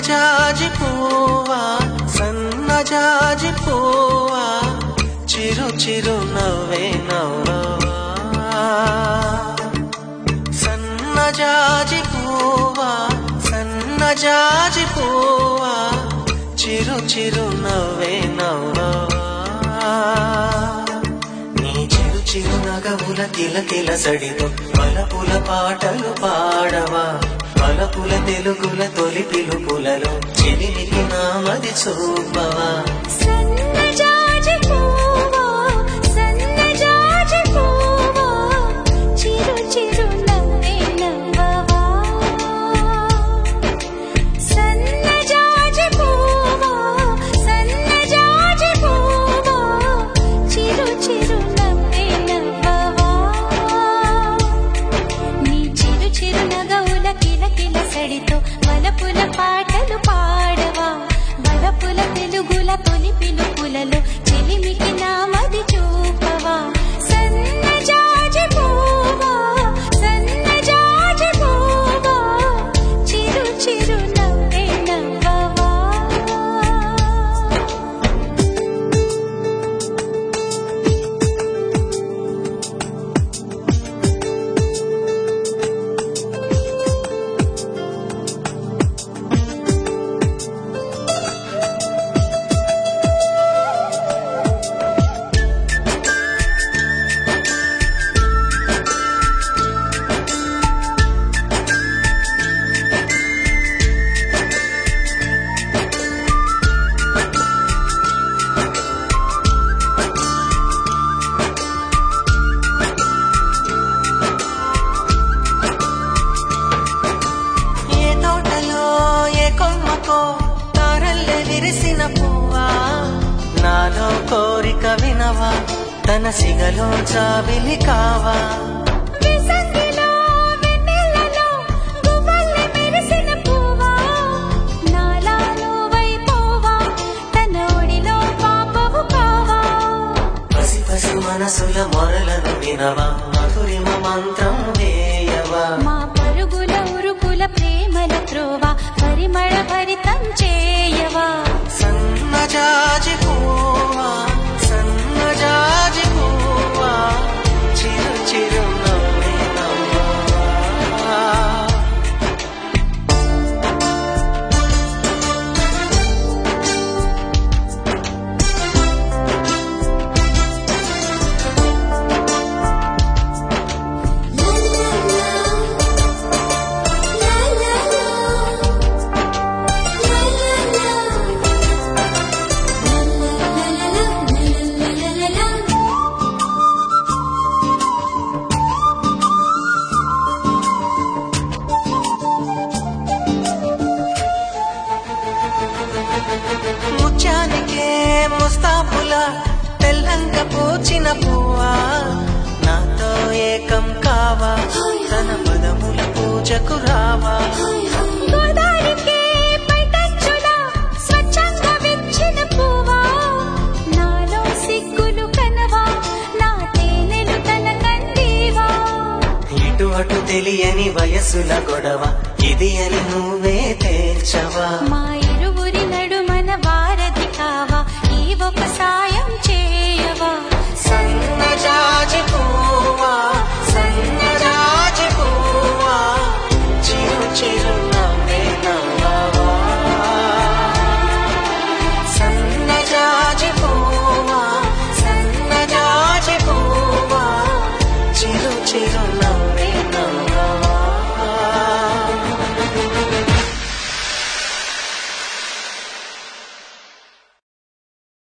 సన్నజాజి పూవా సన్నజాజి పూవా చిరు చిరు నవ్వే నవ్వవా సన్నజాజి పూవా సన్నజాజి పూవా చిరు చిరు నవ్వే నవ్వవా నీ చిరు చిరు నగవుల కిల కిల సడితో పలపుల పాటలు పాడవా పలపుల తెలుగుల తొలి పిలుపులలో చెలిమికి నామది చూపవా సన్నజాజి పూవా సన్నజాజి పూవా చిరు చిరు నవ్వే నవ్వవా సన్నజాజి పూవా సన్నజాజి పూవా చిరు చిరు నవ్వే నవ్వవా నీ చిరు చిరు నగవుల కిల కిల సడితో వలపుల పాటలు పాడవా వలపుల తెలుగుల తొలి పిలుపులలో చెలిమికి నామది చూపవా సన్నజాజి పూవా సన్నజాజి పూవా చిరు చిరు నవ్వే నవ్వవా ఏ తోటలో ఏ కొమ్మకో తారల్లే విరిసిన పువ్వా నాలో కోరిక వినవా తన సిగలో చావిలి కావా విసంగిలో వెన్నెలలో గువ్వల్లె మెరిసిన పువ్వా నాలాలో వైపోవా తన ఒడిలో పాపవు కావా పసి పసి మనసుల మొరలను వినవా మధురిమ మంత్రం వేయవా మా పరుగుల ఉరుకుల ప్రేమల త్రోవా పరిమళ భరితం చేయవా సన్నజాజి పువ్వా సన్నజాజి పువ్వా చిరు చిరు నవ్వే నవ్వవా ముత్యానికే ముస్తాబుల తెల్లంగా పూచిన పువ్వా నాతో ఏకం కావా తన పదముల పూజకు రావా గోదారికే పైటంచులా స్వచ్ఛంగా విచ్చిన పువ్వా నాలో సిగ్గులు కనవా నా తేనెలు తన కందివా ఇటు అటు తెలియని వయసుల గొడవ ఇది అని నువ్వే తేల్చవా మా